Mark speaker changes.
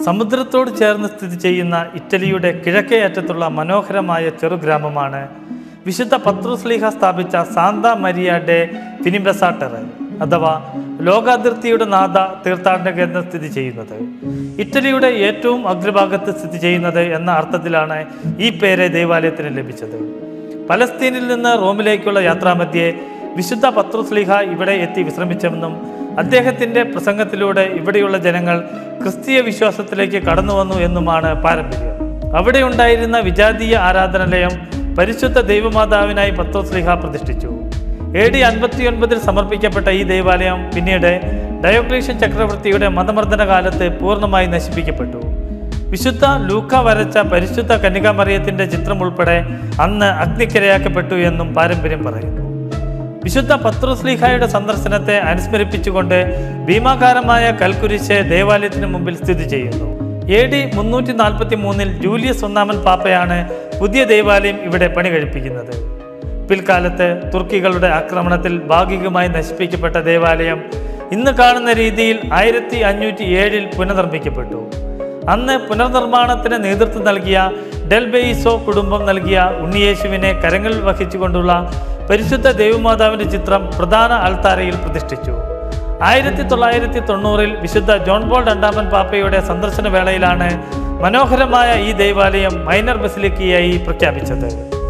Speaker 1: സമുദ്രത്തോട് ചേർന്ന് സ്ഥിതി ചെയ്യുന്ന ഇറ്റലിയുടെ കിഴക്കേ അറ്റത്തുള്ള മനോഹരമായ ചെറുഗ്രാമമാണ് വിശുദ്ധ പത്രോസ്ലീഹ സ്ഥാപിച്ച സാന്ത മരിയ ഡെ ഫിനിബസാട്ടർ അഥവാ ലോകാതിർത്തിയുടെ നാഥ തീർത്ഥാടന കേന്ദ്രം സ്ഥിതി ചെയ്യുന്നത് ഇറ്റലിയുടെ ഏറ്റവും അഗ്രഭാഗത്ത് സ്ഥിതി ചെയ്യുന്നത് എന്ന അർത്ഥത്തിലാണ് ഈ പേര് ദേവാലയത്തിന് ലഭിച്ചത് പലസ്തീനിൽ നിന്ന് റോമിലേക്കുള്ള യാത്രാമധ്യേ വിശുദ്ധ പത്രോസ്ലീഹ ഇവിടെ എത്തി വിശ്രമിച്ചെന്നും അദ്ദേഹത്തിന്റെ പ്രസംഗത്തിലൂടെ ഇവിടെയുള്ള ജനങ്ങൾ ക്രിസ്തീയ വിശ്വാസത്തിലേക്ക് കടന്നു വന്നു എന്നുമാണ് പാരമ്പര്യം അവിടെ ഉണ്ടായിരുന്ന വിജാതീയ ആരാധനാലയം പരിശുദ്ധ ദൈവമാതാവിനായി പത്രോസ്ലീഹ പ്രതിഷ്ഠിച്ചു എ ഡി അൻപത്തിയൊൻപതിൽ സമർപ്പിക്കപ്പെട്ട ഈ ദേവാലയം പിന്നീട് ഡയോക്ലീഷ്യൻ ചക്രവർത്തിയുടെ മതമർദ്ദന കാലത്ത് പൂർണ്ണമായി നശിപ്പിക്കപ്പെട്ടു വിശുദ്ധ ലൂക്ക വരച്ച പരിശുദ്ധ കന്യകാമറിയത്തിന്റെ ചിത്രം ഉൾപ്പെടെ അന്ന് അഗ്നിക്കിരയാക്കപ്പെട്ടു എന്നും പാരമ്പര്യം പറയുന്നു വിശുദ്ധ പത്രോസ്ലീഹായുടെ സന്ദർശനത്തെ അനുസ്മരിപ്പിച്ചുകൊണ്ട് ഭീമാകാരമായ കൽക്കുരിശ് ദേവാലയത്തിന് മുമ്പിൽ സ്ഥിതി ചെയ്യുന്നു എ ഡി മുന്നൂറ്റി നാൽപ്പത്തി മൂന്നിൽ ജൂലിയസ് ഒന്നാമൻ പാപ്പയാണ് പുതിയ ദേവാലയം ഇവിടെ പണി കഴിപ്പിക്കുന്നത് പിൽക്കാലത്ത് തുർക്കികളുടെ ആക്രമണത്തിൽ ഭാഗികമായി നശിപ്പിക്കപ്പെട്ട ദേവാലയം ഇന്ന് കാണുന്ന രീതിയിൽ ആയിരത്തി അഞ്ഞൂറ്റി ഏഴിൽ പുനർനിർമ്മിക്കപ്പെട്ടു അന്ന് പുനർനിർമ്മാണത്തിന് നേതൃത്വം നൽകിയ ഡെൽബെയിസോ കുടുംബം നൽകിയ ഉണ്ണിയേശുവിനെ കരങ്ങളിൽ വഹിച്ചുകൊണ്ടുള്ള പരിശുദ്ധ ദേവമാതാവിന്റെ ചിത്രം പ്രധാന അൾത്താരയിൽ പ്രതിഷ്ഠിച്ചു ആയിരത്തി തൊള്ളായിരത്തി തൊണ്ണൂറിൽ വിശുദ്ധ ജോൺ പോൾ രണ്ടാമൻ പാപ്പയുടെ സന്ദർശന വേളയിലാണ് മനോഹരമായ ഈ ദേവാലയം മൈനർ ബസിലിക്കയായി പ്രഖ്യാപിച്ചത്